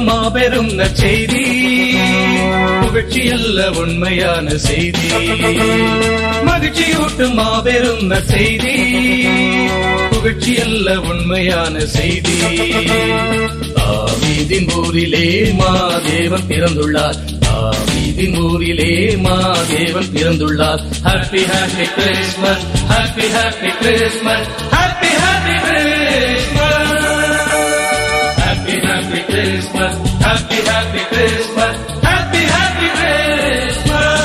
மகிழ்ச்சியூட்டும் மாபெரும் நற்செய்தி புகழ்ச்சியல்ல உண்மையான செய்தி மகிழ்ச்சியூட்டும் மாபெரும் நற்செய்தி புகழ்ச்சியல்ல உண்மையான செய்தி தாவீதின் ஊரிலே மாதேவன் பிறந்துள்ளார் தாவீதின் ஊரிலே மாதேவன் பிறந்துள்ளார் happy happy Christmas happy happy Christmas happy happy Christmas happy happy Christmas happy happy Christmas happy happy Christmas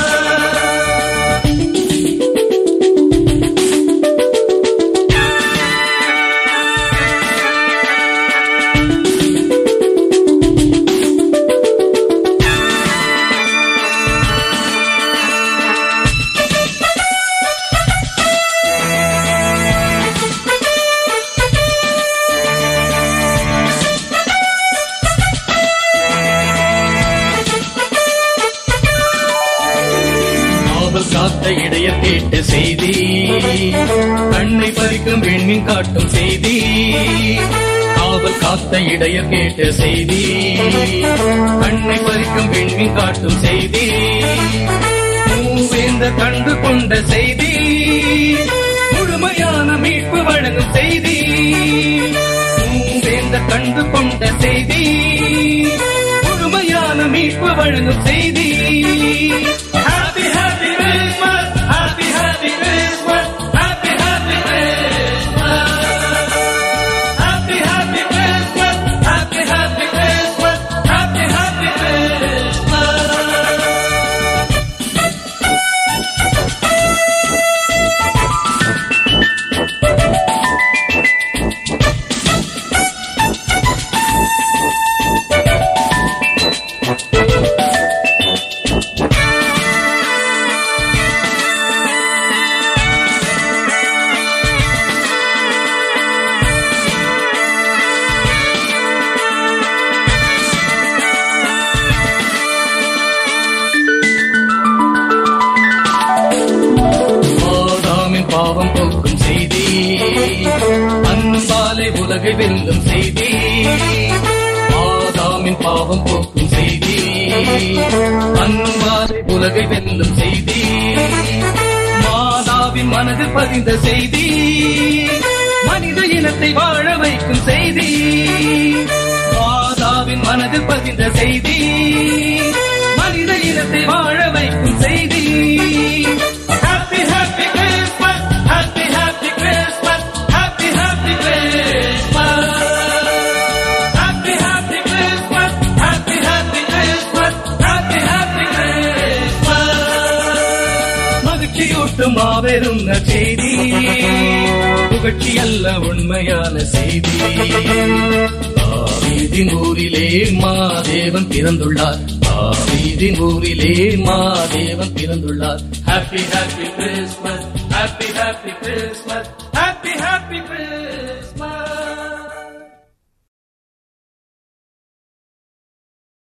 காவல் காத்த இடையர் கேட்ட செய்தி கண்ணை பறிக்கும் விண்மீன் காட்டும் செய்தி காவல் காத்த இடையர் கேட்ட செய்தி கண்ணை பறிக்கும் விண்மீன் காட்டும் செய்தி மூவேந்த கண்டு கொண்ட செய்தி முழுமையான மீட்பு வழங்கும் செய்தி மூவேந்த கண்டு கொண்ட செய்தி முழுமையான மீட்பு வழங்கும் செய்தி Happy, happy Christmas! Happy, happy Christmas! Happy, happy Christmas! Happy, happy Christmas! Happy, happy Christmas! Happy, happy Christmas! ஆதாமின் பாவம் போக்கும் செய்தி அன்பாலை உலகை வெல்லும் செய்தி ஆதாமின் பாவம் போக்கும் செய்தி அன்பாலை உலகை வெல்லும் செய்தி மாதாவின் மனதில் பதிந்த செய்தி மனித இனத்தை வாழ வைக்கும் செய்தி மாதாவின் மனதில் பதிந்த செய்தி மனித இனத்தை வாழ வைக்கும் செய்தி Happy, happy Christmas! Happy, happy Christmas! Happy, happy Christmas! Happy, happy Christmas! Happy, happy Christmas! Happy, happy Christmas! மகிழ்ச்சியூட்டும் மாபெரும் நற்செய்தி புகழ்ச்சி அல்ல உண்மையான செய்தி தாவீதின் ஊரிலே மாதேவன் பிறந்துள்ளார் தாவீதின் ஊரிலே மாதேவன் பிறந்துள்ளார் happy happy Christmas happy happy Christmas